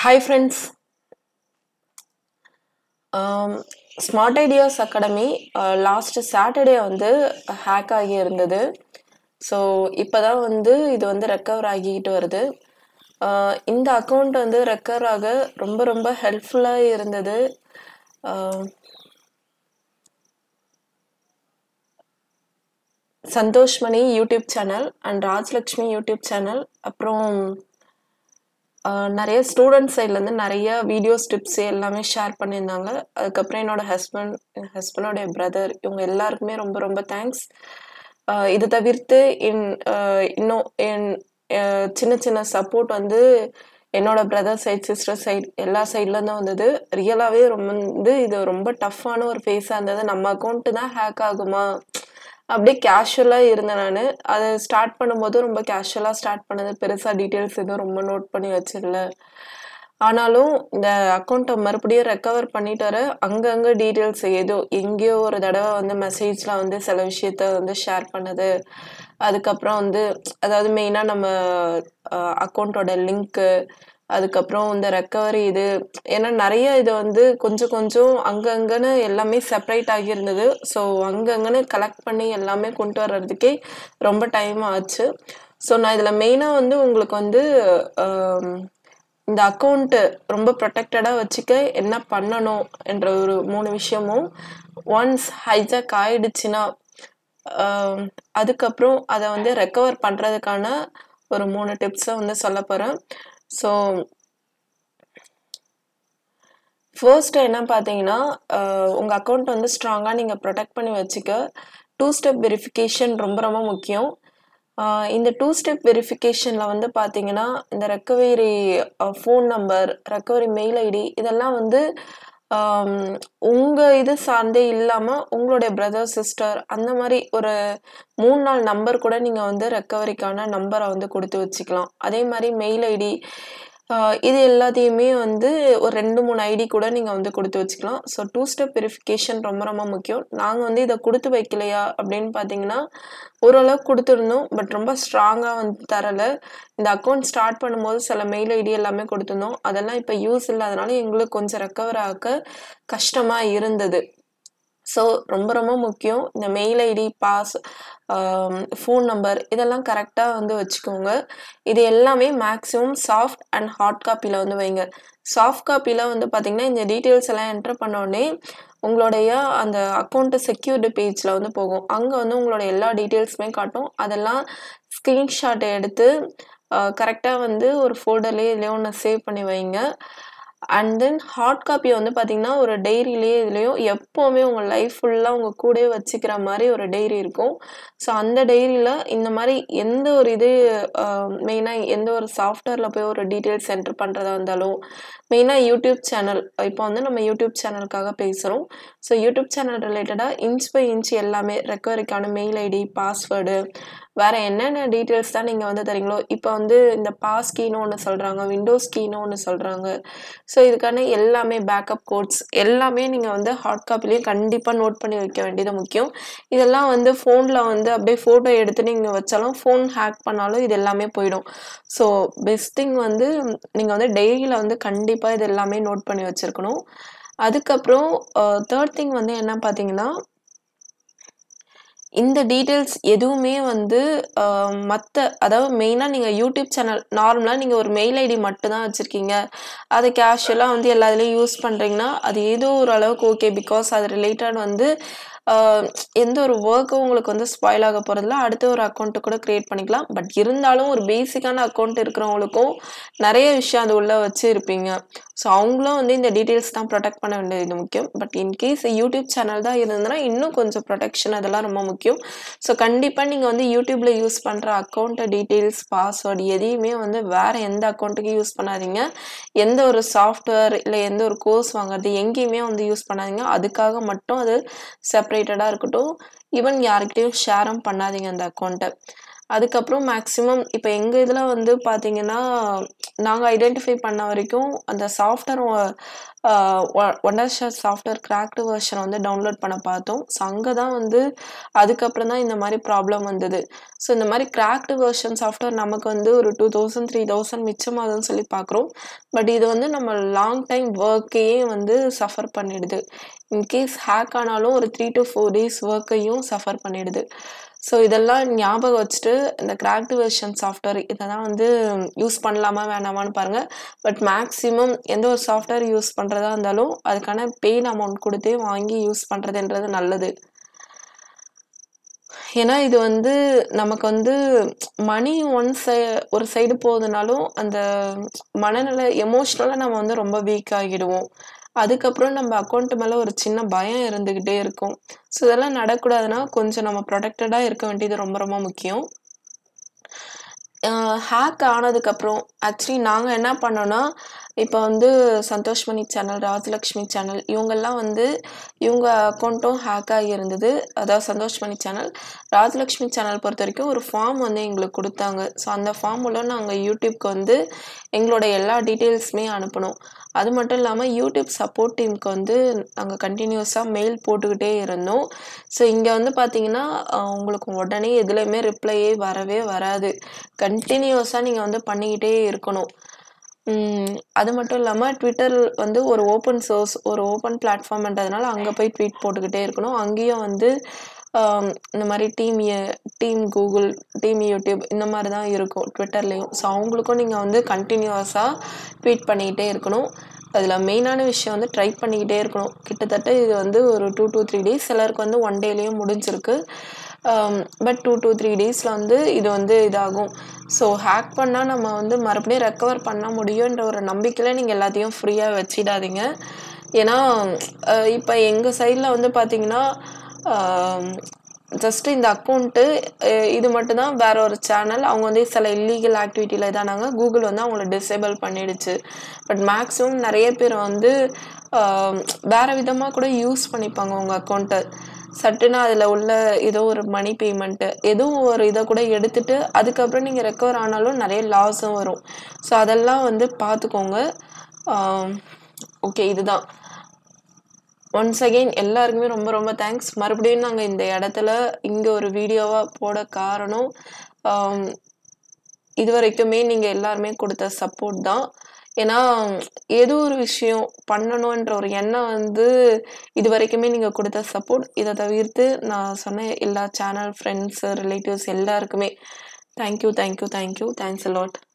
hi friends Smart Ideas Academy last Saturday வந்து hack ஆகி இருந்தது ஸோ இப்போ தான் வந்து இது வந்து ரெக்கவர் ஆகிக்கிட்டு வருது ஆஹ் இந்த அக்கௌண்ட் வந்து ரெக்கவர் ஆக ரொம்ப ரொம்ப ஹெல்ப்ஃபுல்லாக இருந்தது ஆஹ் Santhosh Mani YouTube channel and Rajlakshmi YouTube channel அப்புறம் ஆஹ் நிறைய ஸ்டூடெண்ட் சைட்லேருந்து நிறைய வீடியோஸ் டிப்ஸ் எல்லாமே ஷேர் பண்ணியிருந்தாங்க அதுக்கப்புறம் என்னோட ஹஸ்பண்ட் என் ஹஸ்பண்டோடைய பிரதர் இவங்க எல்லாருக்குமே ரொம்ப ரொம்ப தேங்க்ஸ் இது தவிர்த்து இன் ஆஹ் இன்னும் என் ஆஹ் சின்ன சின்ன சப்போர்ட் வந்து என்னோட பிரதர் சைட் சிஸ்டர் சைட் எல்லா சைட்லேருந்தும் வந்தது ரியலாகவே ரொம்ப வந்து இது ரொம்ப டஃப்பான ஒரு ஃபேஸாக இருந்தது நம்ம அக்கௌண்ட்டு தான் ஹேக் ஆகுமா அப்படியே கேஷுவலாக இருந்தேன் நான் அதை ஸ்டார்ட் பண்ணும்போது ரொம்ப கேஷுவலாக ஸ்டார்ட் பண்ணது பெருசாக டீட்டெயில்ஸ் எதுவும் ரொம்ப நோட் பண்ணி வச்சிடல ஆனாலும் இந்த அக்கௌண்ட்டை மறுபடியும் ரெக்கவர் பண்ணிட்டு வர அங்கங்கே டீட்டெயில்ஸ் ஏதோ எங்கேயோ ஒரு தடவை வந்து மெசேஜில் வந்து சில விஷயத்த வந்து ஷேர் பண்ணது அதுக்கப்புறம் வந்து அதாவது மெயினாக நம்ம அக்கௌண்ட்டோட லிங்க்கு அதுக்கப்புறம் இந்த ரெக்கவரி இது ஏன்னா நிறைய இது வந்து கொஞ்சம் கொஞ்சம் அங்கங்கன்னு எல்லாமே செப்பரேட் ஆகியிருந்தது ஸோ அங்கங்கன்னு கலெக்ட் பண்ணி எல்லாமே கொண்டு வர்றதுக்கே ரொம்ப டைம் ஆச்சு ஸோ நான் இதில் மெயினாக வந்து உங்களுக்கு வந்து ஆம், இந்த அக்கௌண்ட்டு ரொம்ப ப்ரொடெக்டடாக வச்சுக்க என்ன பண்ணணும் என்ற ஒரு மூணு விஷயமும் ஒன்ஸ் ஹைஜாக் ஆயிடுச்சுன்னா ஆம், அதுக்கப்புறம் அதை வந்து ரெக்கவர் பண்ணுறதுக்கான ஒரு மூணு டிப்ஸை வந்து சொல்ல போகிறேன் ஸோ ஃபர்ஸ்ட் என்ன பார்த்தீங்கன்னா உங்கள் அக்கௌண்ட் வந்து ஸ்ட்ராங்காக நீங்கள் ப்ரொடெக்ட் பண்ணி வச்சுக்க டூ ஸ்டெப் வெரிஃபிகேஷன் ரொம்ப ரொம்ப முக்கியம் ஆஹ் இந்த டூ ஸ்டெப் வெரிஃபிகேஷனில் வந்து பார்த்தீங்கன்னா இந்த recovery phone number recovery mail ID இதெல்லாம் வந்து உங்கள் இது சார்ந்தே இல்லாமல் உங்களுடைய பிரதர் சிஸ்டர் அந்த மாதிரி ஒரு மூணு நாலு நம்பர் கூட நீங்கள் வந்து ரெக்கவரிக்கான நம்பரை வந்து கொடுத்து வச்சுக்கலாம் அதே மாதிரி மெயில் ஐடி இது எல்லாத்தையுமே வந்து ஒரு ரெண்டு மூணு ஐடி கூட நீங்கள் வந்து கொடுத்து வச்சுக்கலாம் ஸோ டூ ஸ்டெப் வெரிஃபிகேஷன் ரொம்ப ரொம்ப முக்கியம் நாங்கள் வந்து இதை கொடுத்து வைக்கலையா அப்படின்னு பார்த்தீங்கன்னா ஓரளவுக்கு கொடுத்துருந்தோம் பட் ரொம்ப ஸ்ட்ராங்காக வந்து தரலை இந்த அக்கௌண்ட் ஸ்டார்ட் பண்ணும்போது சில மெயில் ஐடி எல்லாமே கொடுத்துருந்தோம் அதெல்லாம் இப்போ யூஸ் இல்லாதனால எங்களுக்கு கொஞ்சம் ரெக்கவர் ஆக்க கஷ்டமாக இருந்தது ஸோ ரொம்ப ரொம்ப முக்கியம் இந்த mail ID pass phone number இதெல்லாம் கரெக்டாக வந்து வச்சுக்கோங்க இது எல்லாமே மேக்ஸிமம் சாஃப்ட் அண்ட் ஹார்ட் காப்பியில் வந்து வைங்க சாஃப்ட் காப்பியில் வந்து பார்த்தீங்கன்னா இந்த டீட்டெயில்ஸ் எல்லாம் என்டர் பண்ண உடனே உங்களுடைய அந்த அக்கௌண்ட்டு செக்யூர்டு பேஜில் வந்து போகும் அங்கே வந்து உங்களோட எல்லா டீட்டெயில்ஸுமே காட்டும் அதெல்லாம் ஸ்க்ரீன்ஷாட் எடுத்து கரெக்டாக வந்து ஒரு ஃபோல்டர்லேயே இதுலேயே ஒன்று சேவ் பண்ணி வைங்க அண்ட் தென் ஹார்ட் காப்பியை வந்து பார்த்தீங்கன்னா ஒரு டைரியிலேயே இதுலேயும் எப்போவுமே உங்கள் லைஃப் ஃபுல்லாக உங்கள் கூடவே வச்சுக்கிற மாதிரி ஒரு டைரி இருக்கும் ஸோ அந்த டைரியில் இந்த மாதிரி எந்த ஒரு இது மெயினாக எந்த ஒரு சாஃப்ட்வேரில் போய் ஒரு டீட்டெயில்ஸ் என்டர் பண்ணுறதா இருந்தாலும் மெயினாக யூடியூப் சேனல் இப்போ வந்து நம்ம யூடியூப் சேனலுக்காக பேசுகிறோம் ஸோ யூடியூப் சேனல் ரிலேட்டடாக இன்ச் பை இன்ச் எல்லாமே ரெக்கவரிக்கான மெயில் ஐடி பாஸ்வேர்டு வேறு என்னென்ன டீட்டெயில்ஸ் தான் நீங்கள் வந்து தரீங்களோ இப்போ வந்து இந்த பாஸ் கீன்னு ஒன்று சொல்கிறாங்க விண்டோஸ் கீன்னு ஒன்று சொல்கிறாங்க ஸோ இதுக்கான எல்லாமே பேக்கப் கோட்ஸ் எல்லாமே நீங்கள் வந்து ஹார்ட் காப்பிலையும் கண்டிப்பாக நோட் பண்ணி வைக்க வேண்டியது முக்கியம் இதெல்லாம் வந்து ஃபோனில் வந்து அப்படியே ஃபோட்டோ எடுத்து நீங்கள் வச்சாலும் ஃபோன் ஹேக் பண்ணாலும் இது எல்லாமே போயிடும் ஸோ பெஸ்ட் திங் வந்து நீங்கள் வந்து டெய்லியில் வந்து கண்டிப்பாக இது எல்லாமே நோட் பண்ணி வச்சுருக்கணும் அதுக்கப்புறம் தேர்ட் திங் வந்து என்ன பார்த்தீங்கன்னா இந்த டீட்டெயில்ஸ் எதுவுமே வந்து மற்ற அதாவது மெயினாக நீங்கள் யூடியூப் சேனல் நார்மலாக நீங்கள் ஒரு மெயில் ஐடி மட்டும் தான் வச்சுருக்கீங்க அதை கேஷுவலாக வந்து எல்லா இதுலேயும் யூஸ் பண்ணுறீங்கன்னா அது ஏதோ ஒரு அளவுக்கு ஓகே பிகாஸ் அது ரிலேட்டட் வந்து ஆஹ் எந்த ஒரு ஒர்க்கும் உங்களுக்கு வந்து ஸ்பாயில் ஆக போகிறதில்ல அடுத்த ஒரு அக்கௌண்ட்டு கூட க்ரியேட் பண்ணிக்கலாம் பட் இருந்தாலும் ஒரு பேசிக்கான அக்கௌண்ட் இருக்கிறவங்களுக்கும் நிறைய விஷயம் அது உள்ளே வச்சு இருப்பீங்க ஸோ அவங்களும் வந்து இந்த டீட்டெயில்ஸ் தான் ப்ரொடெக்ட் பண்ண வேண்டியது முக்கியம் பட் இன்கேஸ் யூடியூப் சேனல் தான் இருந்ததுன்னா இன்னும் கொஞ்சம் ப்ரொடெக்ஷன் அதெல்லாம் ரொம்ப முக்கியம் ஸோ கண்டிப்பாக நீங்கள் வந்து யூடியூப்பில் யூஸ் பண்ணுற அக்கௌண்ட்டு டீட்டெயில்ஸ் பாஸ்வேர்டு எதையுமே வந்து வேறு எந்த அக்கௌண்ட்டுக்கும் யூஸ் பண்ணாதீங்க எந்த ஒரு சாஃப்ட்வேர் இல்லை எந்த ஒரு கோர்ஸ் வாங்குறது எங்கேயுமே வந்து யூஸ் பண்ணாதீங்க அதுக்காக மட்டும் அது செப்பரேட்டடாக இருக்கட்டும் ஈவன் யாருக்கிட்டையும் ஷேரும் பண்ணாதீங்க அந்த அக்கௌண்ட்டை அதுக்கப்புறம் மேக்ஸிமம் இப்போ எங்கள் இதில் வந்து பார்த்தீங்கன்னா நாங்கள் ஐடென்டிஃபை பண்ண வரைக்கும் அந்த software Wondershare software cracked version வந்து டவுன்லோட் பண்ண பார்த்தோம் ஸோ அங்கே தான் வந்து அதுக்கப்புறம் தான் இந்த மாதிரி ப்ராப்ளம் வந்தது ஸோ இந்த மாதிரி கிராக்டு வெர்ஷன் சாஃப்ட்வேர் நமக்கு வந்து ஒரு டூ தௌசண்ட் த்ரீ தௌசண்ட் மிச்சமாகுதுன்னு சொல்லி பார்க்குறோம் பட் இது வந்து நம்ம லாங் டைம் ஒர்க்கையே வந்து சஃபர் பண்ணிடுது இன்கேஸ் ஹேக் ஆனாலும் ஒரு த்ரீ டு ஃபோர் டேஸ் ஒர்க்கையும் சஃபர் பண்ணிடுது ஸோ இதெல்லாம் ஞாபகம் வச்சுட்டு இந்த கிராக்டு வெர்ஷன் சாஃப்ட்வேர் இதை தான் வந்து யூஸ் பண்ணலாமா வேணாமான்னு பாருங்கள் பட் மேக்ஸிமம் எந்த ஒரு சாஃப்ட்வேர் யூஸ் பண்ணுறதா இருந்தாலும் அதுக்கான பெயின் அமௌண்ட் கொடுத்தே வாங்கி யூஸ் பண்ணுறதுன்றது நல்லது ஏன்னா இது வந்து நமக்கு வந்து மணி ஒன் சை ஒரு சைடு போகுதுனாலும் அந்த மனநிலை எமோஷ்னலாக நம்ம வந்து ரொம்ப வீக் ஆகிடுவோம் அதுக்கப்புறம் நம்ம அக்கௌண்ட் மேலே ஒரு சின்ன பயம் இருந்துக்கிட்டே இருக்கும் ஸோ இதெல்லாம் நடக்கூடாதுன்னா கொஞ்சம் நம்ம ப்ரொடெக்டடாக இருக்க வேண்டியது ரொம்ப ரொம்ப முக்கியம் ஹேக் ஆனதுக்கப்புறம் ஆக்சுவலி நாங்கள் என்ன பண்ணோன்னா இப்போ வந்து சந்தோஷ்மணி சேனல் ராஜலக்ஷ்மி சேனல் இவங்கெல்லாம் வந்து இவங்க அக்கௌண்ட்டும் ஹேக் ஆகி இருந்தது அதாவது சந்தோஷ்மணி சேனல் ராஜலக்ஷ்மி சேனல் பொறுத்த வரைக்கும் ஒரு ஃபார்ம் வந்து எங்களுக்கு கொடுத்தாங்க ஸோ அந்த ஃபார்ம் மூலம் நாங்கள் யூடியூப்க்கு வந்து எங்களோட எல்லா டீட்டெயில்ஸுமே அனுப்பணும் அது மட்டும் இல்லாமல் யூடியூப் சப்போர்ட் டீமுக்கு வந்து நாங்கள் கண்டினியூஸாக மெயில் போட்டுக்கிட்டே இருந்தோம் ஸோ இங்கே வந்து பார்த்தீங்கன்னா உங்களுக்கு உடனே எதுலேயுமே ரிப்ளையே வரவே வராது கண்டினியூஸாக நீங்கள் வந்து பண்ணிக்கிட்டே இருக்கணும் அது மட்டும் இல்லாமல் ட்விட்டர் வந்து ஒரு ஓப்பன் சோர்ஸ் ஒரு ஓப்பன் பிளாட்ஃபார்ம்ன்றதுனால அங்கே போய் ட்வீட் போட்டுக்கிட்டே இருக்கணும் அங்கேயும் வந்து இந்த மாதிரி team team Google team YouTube இந்த மாதிரி தான் இருக்கும் ட்விட்டர்லேயும் ஸோ அவங்களுக்கும் நீங்கள் வந்து கண்டினியூஸாக ட்வீட் பண்ணிக்கிட்டே இருக்கணும் அதில் மெயினான விஷயம் வந்து ட்ரை பண்ணிக்கிட்டே இருக்கணும் கிட்டத்தட்ட இது வந்து ஒரு டூ டூ த்ரீ டேஸ் சிலருக்கு வந்து ஒன் டேலேயும் முடிஞ்சிருக்கு பட் டூ டூ த்ரீ டேஸில் வந்து இது வந்து இதாகும் ஸோ ஹேக் பண்ணால் நம்ம வந்து மறுபடியும் ரெக்கவர் பண்ண முடியுன்ற ஒரு நம்பிக்கையில் நீங்கள் எல்லாத்தையும் ஃப்ரீயாக வச்சிடாதீங்க ஏன்னா இப்போ எங்கள் சைடில் வந்து பார்த்திங்கன்னா ஜஸ்ட்டு இந்த அக்கௌண்ட்டு இது மட்டும்தான் வேற ஒரு சேனல் அவங்க வந்து சில இல்லீகல் ஆக்டிவிட்டியில் இதானாங்க கூகுள் வந்து அவங்கள டிசேபிள் பண்ணிடுச்சு பட் மேக்ஸிமம் நிறைய பேர் வந்து வேறு விதமாக கூட யூஸ் பண்ணிப்பாங்க உங்கள் அக்கௌண்ட்டை சட்டுன்னு அதில் உள்ள ஏதோ ஒரு மணி பேமெண்ட்டு எதுவும் ஒரு இதை கூட எடுத்துட்டு அதுக்கப்புறம் நீங்கள் ரெக்கவர் ஆனாலும் நிறைய லாஸும் வரும் ஸோ அதெல்லாம் வந்து பார்த்துக்கோங்க ஓகே இதுதான் ஒன்ஸ் அகெயின் எல்லாருக்குமே ரொம்ப ரொம்ப தேங்க்ஸ் மறுபடியும் நாங்கள் இந்த இடத்துல இங்கே ஒரு வீடியோவாக போட காரணம் இது வரைக்குமே நீங்கள் எல்லாருமே கொடுத்த சப்போர்ட் தான் ஏன்னா ஏதோ ஒரு விஷயம் பண்ணணுன்ற ஒரு எண்ணம் வந்து இது வரைக்குமே நீங்கள் கொடுத்த சப்போர்ட் இதை தவிர்த்து நான் சொன்ன எல்லா சேனல் ஃப்ரெண்ட்ஸு ரிலேட்டிவ்ஸ் எல்லாருக்குமே thank you thank you thank you thanks allot